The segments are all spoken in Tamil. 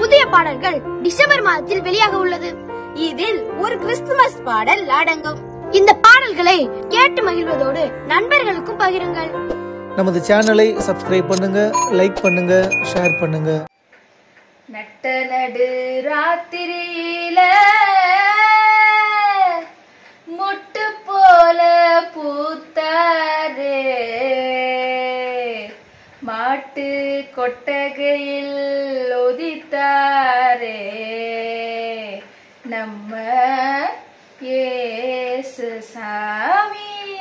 புதிய பாடல்கள் டிசம்பர் மாதத்தில் வெளியாக உள்ளது இதில் ஒரு கிறிஸ்துமஸ் பாடல் அடங்கும் இந்த பாடல்களை கேட்டு மகிழ்வதோடு நண்பர்களுக்கும் பகிருங்கள் நமது சேனலை சப்ஸ்கிரைப் பண்ணுங்க லைக் பண்ணுங்க ஷேர் பண்ணுங்க நட்ட நடு ராத்திரியில முட்டு போல பூத்தாரே மாட்டு கொட்டகையில் ஒதித்தாரே நம்ம ஏசு சாமி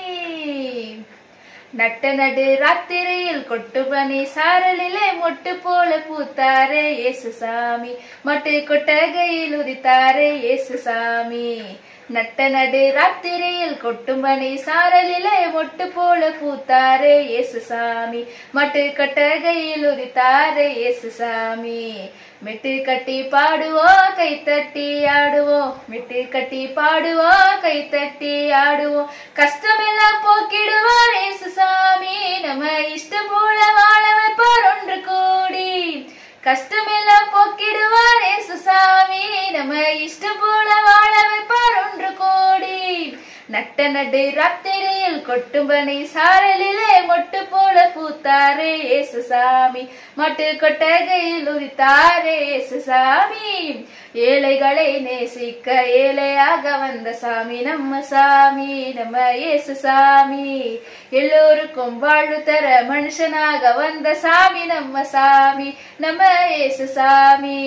நட்ட நடு ராத்திரியில் கொட்டுபனி சாரலிலே மொட்டு போல பூத்தாரே இயேசு சாமி மட்டு கொட்டகையில் உதித்தாரே இயேசு சாமி நட்ட நடு ராத்திரியில் கொட்டும்பனி சாரலிலே மொட்டு போல பூத்தாரே இயேசு சாமி மட்டு கொட்டகையில் உதித்தாரே இயேசு சாமி மெட்டு கட்டி பாடுவோம் கை தட்டி ஆடுவோம் மெட்டு கட்டி பாடுவோம் கை தட்டி ஆடுவோம் கஷ்டமெல்லாம் போக்கிடுவார் இயேசு சாமி நம்ம இஷ்டம் போல வாழ வைப்பார் ஒன்று கூடி கஷ்டமெல்லாம் போக்கிடுவார் இயேசு சாமி நம்ம இஷ்டம் போல வாழ வைப்பார் ஒன்று கோடி நட்ட நடு ராத்திரியில் கொட்டும்பனை சாரலிலே மொட்டு போல பூத்தாரே இயேசு சாமி மட்டு கொட்டகையில் உரித்தாரே இயேசு சாமி ஏழைகளை நேசிக்க ஏழையாக வந்த சாமி நம்ம சாமி நம்ம இயேசு சாமி எல்லோருக்கும் வாழ்வு தர மனுஷனாக வந்த சாமி நம்ம சாமி நம்ம இயேசு சாமி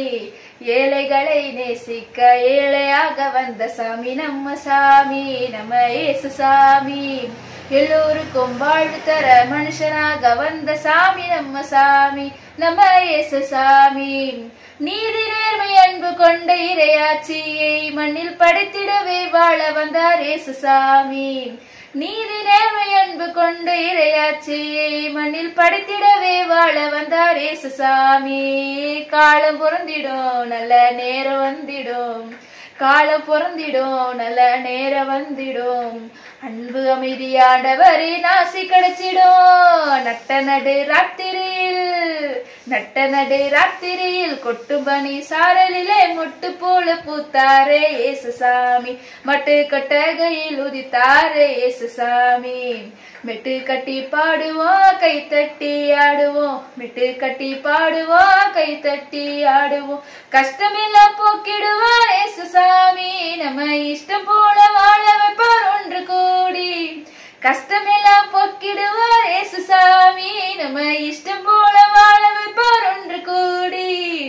ஏழைகளை நேசிக்க ஏழையாக வந்த சாமி நம்ம சாமி நம்ம இயேசு சாமி எல்லோருக்கும் வாழ்வு தர மனுஷனாக வந்த சாமி நம்ம சாமி நம்ம இயேசு சாமி நீதி நேர்மை அன்பு கொண்ட இறையாட்சியை மண்ணில் படைத்திடவே வாழ வந்தார் இயேசு சாமி நீதி நேர்மை அன்பு கொண்ட இறையாட்சியை மண்ணில் படைத்திடவே வாழ வந்தார் இயேசு சாமி காலம் பொருந்திடும் நல்ல நேரம் வந்திடும் காலம் பொருந்திடும் நல்ல நேரம் வந்திடும் அன்பு அமைதியானவரே நாசி கிடைச்சிடும் நட்ட நடு ராத்திரியில் நட்ட நடு ராத்திரியில் கொட்டும்பனி சாரலிலே முட்டு போல பூத்தாரே இயேசு சாமி மட்டு கொட்டகையில் உதித்தாரே இயேசு சாமி மெட்டு கட்டி பாடுவோம் கை தட்டி ஆடுவோம் மெட்டு கட்டி பாடுவோம் கை தட்டி ஆடுவோம் கஷ்டமெல்லாம் போக்கிடுவார் இயேசு சாமி நம்ம இஷ்டம் போல வாழ வைப்பார் ஒன்று கூடி கஷ்டமெல்லாம் போக்கிடுவார் இயேசு சாமி நம்ம இஷ்டம் போல வாழ வைப்பார் ஒன்று கூடி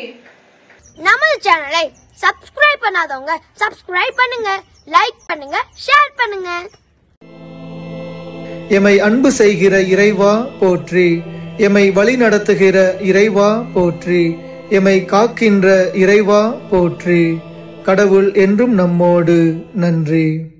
நமது சேனலை சப்ஸ்கிரைப் பண்ணாதவங்க சப்ஸ்கிரைப் பண்ணுங்க லைக் பண்ணுங்க ஷேர் பண்ணுங்க எமை அன்பு செய்கிற இறைவா போற்றி எமை வழி நடத்துகிற இறைவா போற்றி எமை காக்கின்ற இறைவா போற்றி கடவுள் என்றும் நம்மோடு நன்றி